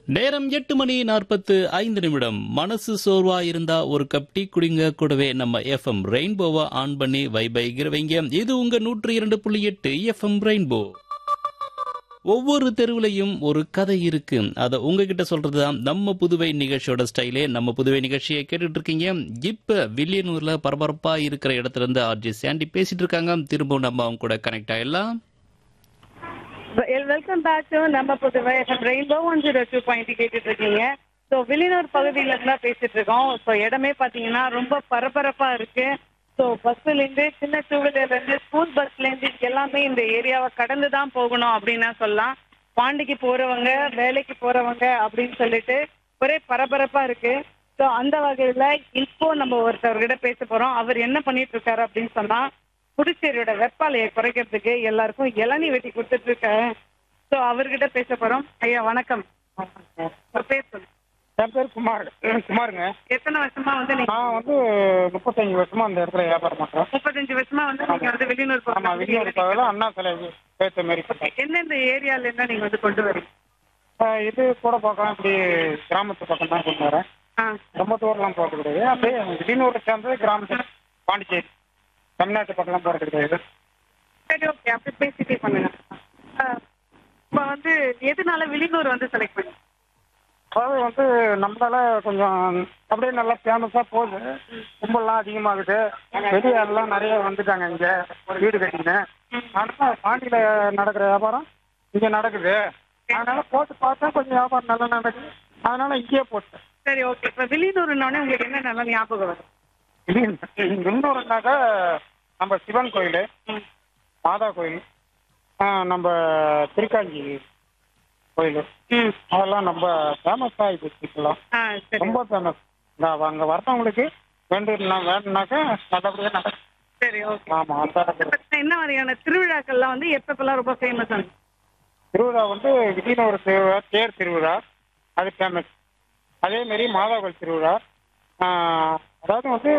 நேரம் எட்டு மணி நாற்பத்து ஐந்து நிமிடம் மனசு சோர்வா இருந்தா ஒரு கப் டீ குடிங்க கூடவே நம்ம எஃப்எம் ரெயின்போவை ஆன் பண்ணி வைபைகிறவங்க இது உங்க நூற்று இரண்டு புள்ளி எட்டு எஃப்எம் ரெயின்போ ஒவ்வொரு தெருவுலையும் ஒரு கதை இருக்கு அதை உங்ககிட்ட சொல்றதுதான் நம்ம புதுவை நிகழ்ச்சியோட ஸ்டைலே நம்ம புதுவை நிகழ்ச்சியை கேட்டுட்டு இருக்கீங்க இப்ப வில்லியனூர்ல பரபரப்பா இருக்கிற இடத்துல இருந்து ஆர்ஜி சாண்டி பேசிட்டு இருக்காங்க திரும்பவும் நம்ம அவங்க கூட கனெக்ட் ஆயிடலாம் வெல்கம் பேக் டு நம்ம Puduvai rainbow one zero two point கேட்டுட்டு இருக்கீங்க ஸோ வெளியூர் பகுதியில இருந்தா பேசிட்டு இருக்கோம் ஸோ இடமே பாத்தீங்கன்னா ரொம்ப பரபரப்பா இருக்கு ஸோ பஸ்ல இருந்து சின்ன டூ வீலர்ல இருந்து ஸ்கூல் பஸ்ல இருந்து எல்லாமே இந்த ஏரியாவை கடந்து தான் போகணும் அப்படின்னு சொல்லலாம் பாண்டிக்கு போறவங்க வேலைக்கு போறவங்க அப்படின்னு சொல்லிட்டு ஒரே பரபரப்பா இருக்கு ஸோ அந்த வகையில இப்போ நம்ம ஒருத்தவர்கிட்ட பேச போறோம் அவர் என்ன பண்ணிட்டு இருக்காரு அப்படின்னு சொன்னா புதுச்சேரியோட வெப்பாலையை குறைக்கிறதுக்கு எல்லாருக்கும் இளநீ வெட்டி கொடுத்துட்டு இருக்கேன் ஸோ அவர்கிட்ட பேச போறோம் ஐயா வணக்கம் உங்க பேர் சொல்லுங்க என் பேர் குமார் ம், குமாருங்க எத்தனை வருஷமா வந்து நீங்க நான் வந்து முப்பத்தஞ்சு வருஷமா அந்த இடத்துல வியாபாரம் பண்றேன் முப்பத்தஞ்சு வருஷமா வந்து நீங்க வந்து வெளியூர் ஆமா பக்கம் வெளியூர் பகுதியில் அண்ணா சிலை பேத்த மாரி Okay. எந்தெந்த ஏரியால இருந்தா நீங்க வந்து கொண்டு வரீங்க ஆஹ் இது கூட பார்க்கலாம் இப்படி கிராமத்து பக்கம் தான் கொண்டு வரேன் ஆ ரொம்ப தூரம்லாம் போகிறது கிடையாது அப்படியே வெளியூரை சேர்ந்தது கிராமத்து பாண்டிச்சேரி தமிழ்நாட்டு பக்கம்லாம் போகிறது கிடையாது சரி ஓகே அப்படி பேசிட்டே பண்ணுங்க ஆ, இப்ப வந்து எதனால வெளியூர் வந்து செலக்ட் பண்ணி அதாவது வந்து நம்மளால கொஞ்சம் அப்படியே நல்லா ஃபேமஸாக போகுது கும்பல்லாம் அதிகமாகுது வெளியாரெல்லாம் நிறைய வந்துட்டாங்க இங்கே வீடு கட்டிங்க ஆனால் பாண்டியில் நடக்கிற வியாபாரம் இங்கே நடக்குது அதனால போட்டு பார்த்தா கொஞ்சம் வியாபாரம் நல்லா நடக்குது அதனால இங்கேயே போட்டேன் சரி ஓகே இப்ப வெளியூர்னோடனே உங்களுக்கு என்ன நல்லா ஞாபகம் வரும் இன்னொருனாக்கா நம்ம சிவன் கோயில் ம். மாதா கோயில் ஆ, நம்ம திருக்காஞ்சி கோயில் ம் அதெல்லாம் ரொம்ப ஃபேமஸ் ஆகிடுச்சு இப்பெல்லாம் ஆ சரி ரொம்ப ஃபேமஸ் அங்க வர்றவங்களுக்கு வேண்டுனா வேணும்னாக்கா நல்லபடியா நடக்கும் சரி ஓகே ஆமா அந்த இப்ப என்ன மாதிரியான திருவிழாக்கள்லாம் வந்து எப்பப்பெல்லாம் ரொம்ப ஃபேமஸ் ஆகும் திருவிழா வந்து விஜயநகர திருவிழா தேர் திருவிழா அது ஃபேமஸ் அதே மாதிரி மாதாவல் திருவிழா ஆஹ், அதாவது வந்து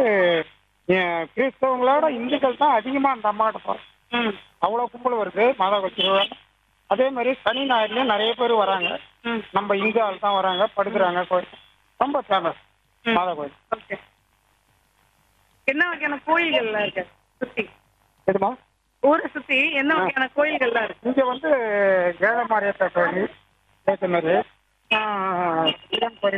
அஹ், கிறிஸ்தவங்களோட இந்துக்கள் தான் அதிகமாக அந்த அம்மாட்ட போகிறோம் ம் அவ்வளோ கும்பல் வருது மாதாவல் திருவிழா அதே மாதிரி சனி ஞாயிறுலையும் நிறைய பேர் வராங்க ம் நம்ம இந்து ஆள் தான் வராங்க படுக்கிறாங்க கோயில் ரொம்ப ஃபேமஸ் ம். மாதா கோயில் ஓகே என்ன வகையான கோயில்கள்லாம் இருக்கு சுத்தி எதுமா ஊரை சுத்தி என்ன வகையான கோயில்கள்லாம் இருக்கு இங்க வந்து ஏழமாரியத்த கோயில் ஏற்ற மாதிரி ஆஹ், சிவன் கோயில்